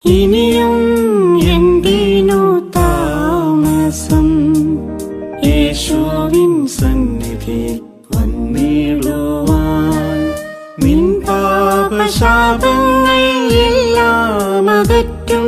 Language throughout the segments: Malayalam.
ഇനിയും എന്തിനു താമസം യേശുവിൻ സന്നിധി വന്നിടുവാൻ നിൻ പാപശാപങ്ങൾ എല്ലാം അകറ്റും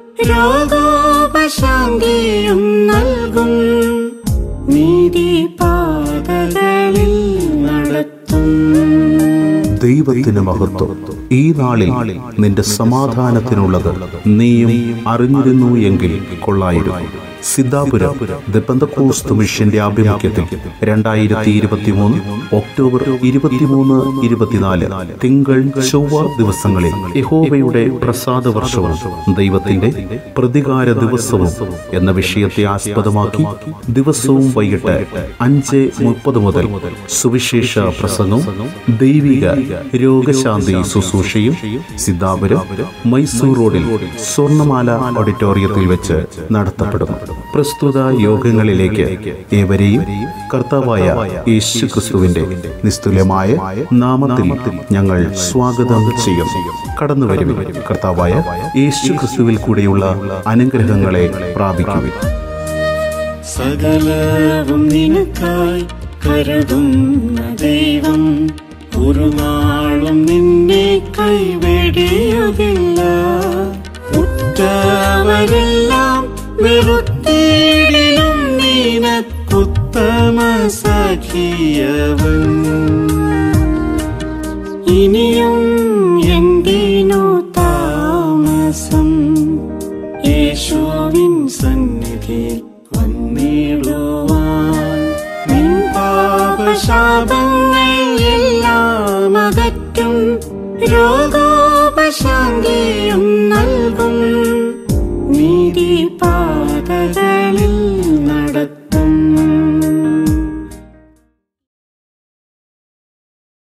രോഗോപശാന്തിയും നൽകും നീതി പാതകളിൽ നടത്തും ദൈവത്തിന് മഹത്വം ഈ നാളിൽ നിന്റെ സമാധാനത്തിനുള്ളത് നീയും അറിഞ്ഞിരുന്നു എങ്കിൽ കൊള്ളായിരുന്നു സിദ്ധാപുരം ദപ്പന്തക്കോസ്ത് മിഷന്റെ ആഭിമുഖ്യത്തിൽ രണ്ടായിരത്തി ഇരുപത്തി മൂന്ന് ഒക്ടോബർ ഇരുപത്തിമൂന്ന് ഇരുപത്തിനാല് തിങ്കൾ ചൊവ്വ ദിവസങ്ങളിൽ യഹോവയുടെ പ്രസാദ വർഷവും ദൈവത്തിന്റെ പ്രതികാര ദിവസവും എന്ന വിഷയത്തെ ആസ്പദമാക്കി ദിവസവും വൈകിട്ട് അഞ്ച് മുപ്പത് മുതൽ സുവിശേഷ പ്രസംഗവും ദൈവിക രോഗശാന്തി ശുശ്രൂഷയും സിദ്ധാപുരം മൈസൂർ റോഡിൽ സ്വർണമാല ഓഡിറ്റോറിയത്തിൽ വെച്ച് നടത്തപ്പെടുന്നു പ്രസ്തുത യോഗങ്ങളിലേക്ക് ഏവരെയും കർത്താവായ യേശു ക്രിസ്തുവിന്റെ നിസ്തുല്യമായ നാമത്തിൽ ഞങ്ങൾ സ്വാഗതം ചെയ്യും കടന്നു വരും കർത്താവായ യേശു ക്രിസ്തുവിൽ കൂടെയുള്ള അനുഗ്രഹങ്ങളെ പ്രാപിക്കുവിൻ സകലവും നിനക്കായി കരുതുന്ന ദൈവം ഒരു നാളും നിന്നെ കൈവെടിയുകില്ല ഉറ്റവരെല്ലാം വെറുത്തിയിടിലും നീനക്കുത്തമ സഖിയവൻ ഇനിയും എന്തിനു താമസം യേശുവിൻ സന്നിധി വന്നിടുവാൻ നിൻ പാപശാപങ്ങൾ എല്ലാം അകറ്റും രോഗോപശാന്തിയും നൽകും നീതി പാതകളിൽ